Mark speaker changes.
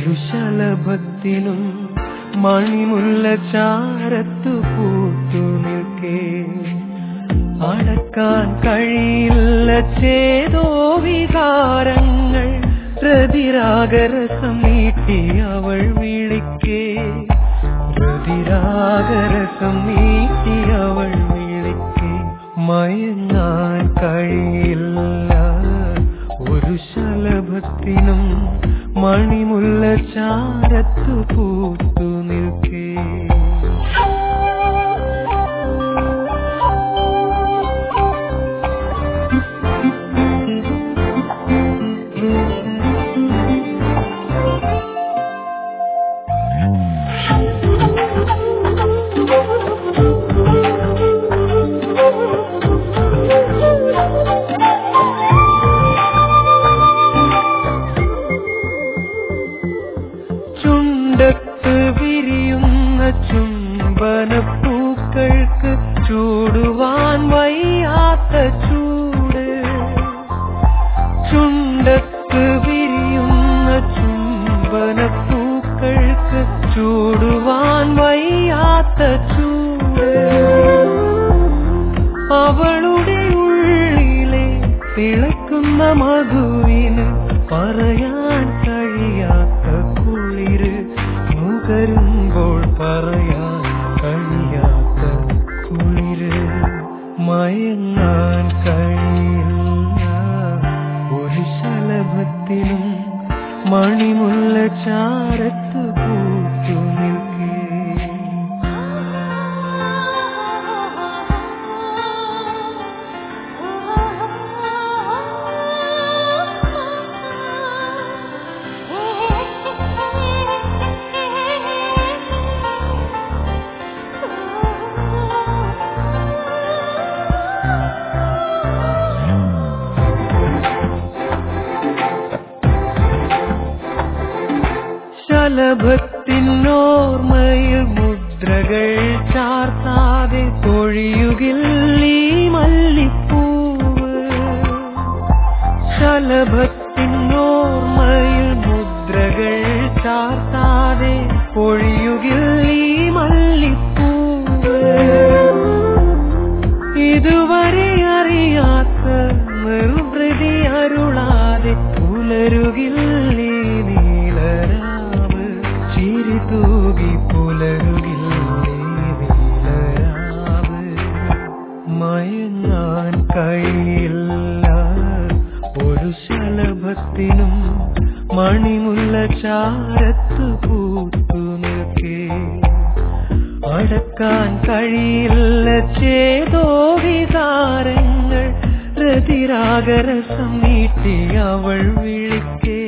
Speaker 1: ഒരു ശലഭത്തിനും മണിമുല്ല ചാരത്തു പൂത്തു നിൽക്കേ അടക്കാൻ കഴിയില്ല ചേതോ വികാരങ്ങൾ പ്രതിരാഗരസം നീട്ടി അവൾ വിളിക്കേ പ്രതിരാഗരസം നീട്ടി അവൾ വിളിക്കേ മയങ്ങാൻ കഴിയില്ല ഒരു ശലഭത്തിനും മണിമുല്ല ചാരത്തു പൂത്തു നിൽക്കേ ചുണ്ടത്ത് വിരിയുന്ന ചുംബനപ്പൂക്കൾക്ക് ചൂടുവാൻ വയ്യാത്ത ചൂട് ചുണ്ടത്ത് വിരിയുന്ന ചുംബനപ്പൂക്കൾക്ക് ചൂടുവാൻ വയ്യാത്ത ചൂട് അവളുടെ ഉള്ളിലെ തിളക്കുന്ന മധുവിന് പറയാൻ കഴിയാത്ത കുളിര് നുകരുമ്പോൾ പറയാൻ കഴിയാത്ത കുളിര് മയങ്ങാൻ കഴിയില്ല ഒരു ശലഭത്തിനും മണിമുല്ല ചാരത്ത് പൂത്തു നിൽക്കേ ശലഭത്തിനോർമ്മയിൽ മുദ്രകൾ ചാർത്താതെ പൊഴിയുകില്ലീ മല്ലിപ്പൂവ് ശലഭത്തിനോർമ്മയിൽ മുദ്രകൾ ചാർത്താതെ പൊഴിയുകില്ലീ മല്ലിപ്പൂവ് ഇതുവരെ അറിയാത്ത നിർവൃതി അരുളാതെ പുലരുകില്ലേ നീലരാവ് ചിരി തൂകി പുലരുകില്ലേ നീലരാവ് മയങ്ങാൻ കഴിയില്ല ഒരു ശലഭത്തിനും മണിമുല്ല ചാരത്ത് പൂത്തു നിൽക്കേ അടക്കാൻ കഴിയില്ല ചേതോ വികാരങ്ങൾ പ്രതിരാഗരസം നീട്ടി അവൾ വിളിക്കേ